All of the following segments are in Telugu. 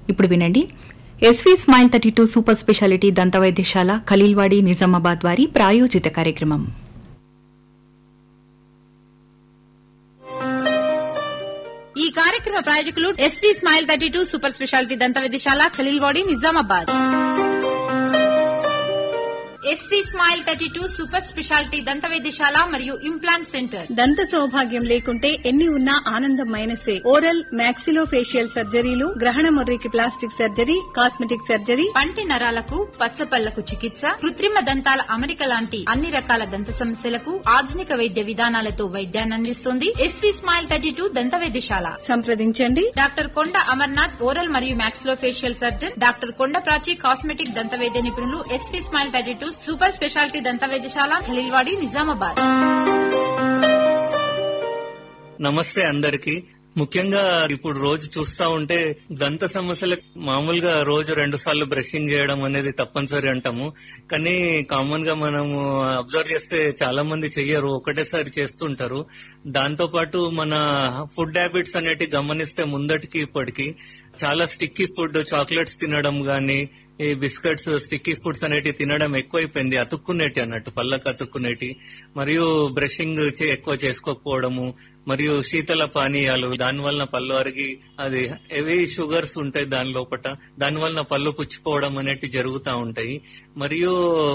ఇప్పుడు వినండి SV smile thirty two super speciality దంత వైద్యశాల ఖలీల్వాడి నిజామాబాద్ వారి ప్రాయోజిత కార్యక్రమం ఈ కార్యక్రమ ప్రాయోజకులు SV smile thirty two super speciality దంత వైద్యశాల Khaleelwadi Nizamabad SV smile thirty two super speciality దంత వైద్యశాల మరియు ఇంప్లాంట్ సెంటర్ దంత సౌభాగ్యం లేకుంటే ఎన్ని ఉన్నా ఆనందం మైనసే ఓరల్ మ్యాక్సిలో ఫేషియల్ సర్జరీలు గ్రహణ ముర్రికి ప్లాస్టిక్ సర్జరీ కాస్మెటిక్ సర్జరీ పంటి నరాలకు పచ్చపళ్లకు చికిత్స కృత్రిమ దంతాల అమరిక లాంటి అన్ని రకాల దంత సమస్యలకు ఆధునిక వైద్య విధానాలతో వైద్యాన్ని అందిస్తుంది ఎస్వీ స్మైల్ థర్టీ టూ దంత వైద్యశాల సంప్రదించండి డాక్టర్ కొండ అమర్నాథ్ ఓరల్ మరియు maxillofacial surgeon doctor Konda Prachi cosmetic దంత వైద్య నిపుణులు SP smile thirty two super speciality దంత వైద్యశాల ఖలీల్వాడి నిజామాబాద్ నమస్తే అందరికి ముఖ్యంగా ఇప్పుడు రోజు చూస్తా ఉంటే దంత సమస్యలకు మామూలుగా రోజు రెండు సార్లు బ్రషింగ్ చేయడం అనేది తప్పనిసరి అంటాము కానీ కామన్ గా మనము అబ్జర్వ్ చేస్తే చాలా మంది చెయ్యరు ఒకటేసారి చేస్తుంటారు దాంతో పాటు మన ఫుడ్ హ్యాబిట్స్ అనేటి గమనిస్తే ముందటికి ఇప్పటికి చాలా స్టిక్కీ ఫుడ్ చాక్లెట్స్ తినడం గానీ ఈ బిస్కెట్స్ స్టిక్కీ ఫుడ్స్ అనేటి తినడం ఎక్కువైపోయింది అతుక్కునేటి అన్నట్టు పళ్ళకు అతుక్కునేటి మరియు బ్రషింగ్ చే- ఎక్కువ చేసుకోకపోవడము మరియు శీతల పానీయాలు దాని వలన పళ్ళు అరిగి అది హెవీ షుగర్స్ ఉంటాయి దాని లోపట దాని వలన పళ్ళు పుచ్చిపోవడం అనేటి జరుగుతూ ఉంటాయి మరియు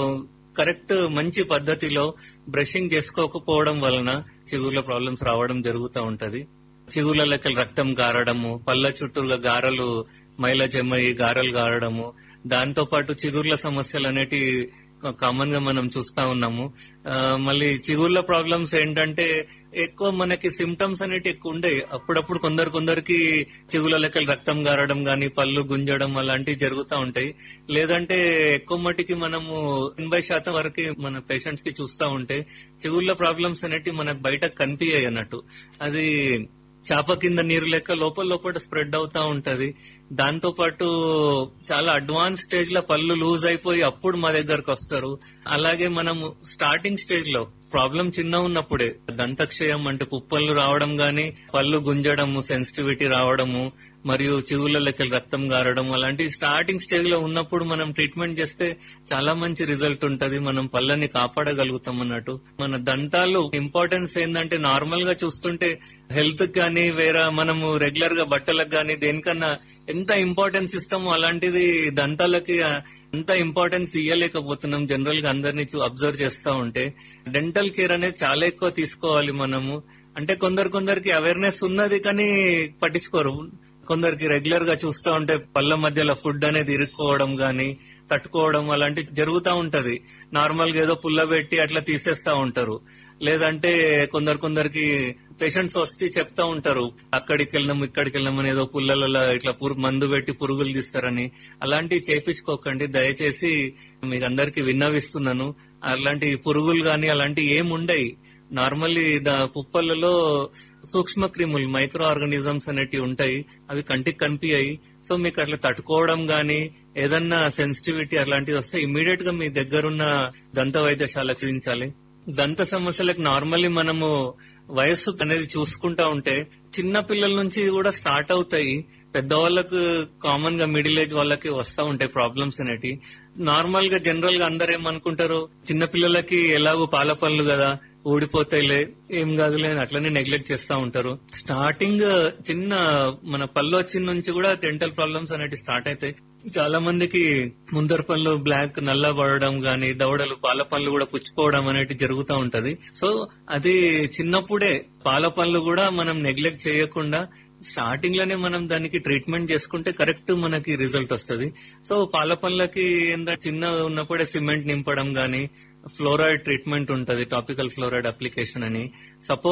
కరెక్ట్ మంచి పద్ధతిలో బ్రషింగ్ చేసుకోకపోవడం వలన చిగుర్ల ప్రాబ్లమ్స్ రావడం జరుగుతూ ఉంటది చిగుర్ల లెక్కలు రక్తం గారడము పళ్ళ చుట్టూరుగా గారలు మైల జమ్మయి గారలు గారడము దాంతో పాటు చిగుర్ల సమస్యలు అనేటి కామన్ గా మనం చూస్తా ఉన్నాము ఆ, మళ్ళీ చిగుర్ల ప్రాబ్లమ్స్ ఏంటంటే ఎక్కువ మనకి సిమ్టమ్స్ అనేటి ఎక్కువ ఉండే అప్పుడప్పుడు కొందరు కొందరికి చిగుల లెక్కలు రక్తం గారడం గాని పళ్ళు గుంజడం అలాంటివి జరుగుతూ ఉంటాయి లేదంటే ఎక్కువ మటుకి మనము ఎనభై శాతం వరకు మన పేషెంట్స్ కి చూస్తా ఉంటే చిగుర్ల ప్రాబ్లమ్స్ అనేటివి మనకు బయటకు కనిపించాయి అన్నట్టు అది చాప కింద నీరు లెక్క లోపల లోపల స్ప్రెడ్ అవుతా ఉంటది దాంతో పాటు చాలా అడ్వాన్స్ స్టేజ్ లో పళ్ళు లూజ్ అయిపోయి అప్పుడు మా దగ్గరకు వస్తారు అలాగే మనము స్టార్టింగ్ స్టేజ్ లో ప్రాబ్లం చిన్న ఉన్నప్పుడే దంతక్షయం అంటే పుప్పళ్ళు రావడం గాని పళ్ళు గుంజడము సెన్సిటివిటీ రావడము మరియు చిగుళ్ళ లెక్కలు రక్తం గారడం అలాంటి స్టార్టింగ్ స్టేజ్ లో ఉన్నప్పుడు మనం ట్రీట్మెంట్ చేస్తే చాలా మంచి రిజల్ట్ ఉంటది మనం పళ్ళని కాపాడగలుగుతాం అన్నట్టు మన దంతాలు ఇంపార్టెన్స్ ఏంటంటే నార్మల్ గా చూస్తుంటే హెల్త్ కానీ వేరే మనము రెగ్యులర్ గా బట్టలకు కానీ దేనికన్నా ఎంత ఇంపార్టెన్స్ ఇస్తామో అలాంటిది దంతాలకి అంత ఇంపార్టెన్స్ ఇవ్వలేకపోతున్నాం జనరల్ గా అందరినీ అబ్జర్వ్ చేస్తా ఉంటే డెంటల్ కేర్ అనేది చాలా ఎక్కువ తీసుకోవాలి మనము అంటే కొందరు కొందరికి అవేర్నెస్ ఉన్నది కానీ పట్టించుకోరు కొందరికి రెగ్యులర్ గా చూస్తా ఉంటే పళ్ళ మధ్యలో ఫుడ్ అనేది ఇరుక్కోవడం గాని తట్టుకోవడం అలాంటి జరుగుతూ ఉంటది నార్మల్ గా ఏదో పుల్ల పెట్టి అట్లా తీసేస్తా ఉంటారు లేదంటే కొందరు కొందరికి పేషెంట్స్ వస్తే చెప్తా ఉంటారు అక్కడికి వెళ్ళినాం ఇక్కడికి వెళ్ళినాం అని ఏదో పుల్లలలో ఇట్లా పురుగు మందు పెట్టి పురుగులు తీస్తారని అలాంటివి చేపించుకోకండి దయచేసి మీకు అందరికి విన్నవిస్తున్నాను అలాంటి పురుగులు గాని అలాంటివి ఏముండయి నార్మల్లీ దా పుప్పలలో సూక్ష్మ క్రిములు మైక్రో ఆర్గానిజమ్స్ అనేటివి ఉంటాయి అవి కంటికి కనిపించాయి సో మీకు అట్లా తట్టుకోవడం గానీ ఏదన్నా సెన్సిటివిటీ అలాంటివి వస్తే ఇమీడియట్ గా మీ దగ్గరున్న దంత వైద్యశాలకు చూపించాలి దంత సమస్యలకు నార్మల్లీ మనము వయస్సు అనేది చూసుకుంటా ఉంటే చిన్న పిల్లల నుంచి కూడా స్టార్ట్ అవుతాయి పెద్దవాళ్ళకు కామన్ గా మిడిల్ ఏజ్ వాళ్ళకి వస్తా ఉంటాయి ప్రాబ్లమ్స్ అనేటి నార్మల్ గా జనరల్ గా అందరు ఏమనుకుంటారు చిన్న పిల్లలకి ఎలాగో పాల పనులు కదా ఊడిపోతాయిలే ఏం కాదులే అని అట్లనే నెగ్లెక్ట్ చేస్తా ఉంటారు స్టార్టింగ్ చిన్న మన పళ్ళు వచ్చిన నుంచి కూడా డెంటల్ ప్రాబ్లమ్స్ అనేవి స్టార్ట్ అవుతాయి చాలా మందికి ముందర పళ్ళు బ్లాక్ నల్ల పడడం గాని దవడలు పాల పళ్ళు కూడా పుచ్చిపోవడం అనేటి జరుగుతూ ఉంటది సో అది చిన్నప్పుడే పాల పళ్ళు కూడా మనం నెగ్లెక్ట్ చేయకుండా స్టార్టింగ్ లోనే మనం దానికి ట్రీట్మెంట్ చేసుకుంటే కరెక్ట్ మనకి రిజల్ట్ వస్తుంది సో పాల పళ్ళకి ఏంటంటే చిన్న ఉన్నప్పుడే సిమెంట్ నింపడం గానీ ఫ్లోరైడ్ ట్రీట్మెంట్ ఉంటది టాపికల్ ఫ్లోరైడ్ అప్లికేషన్ అని సపోజ్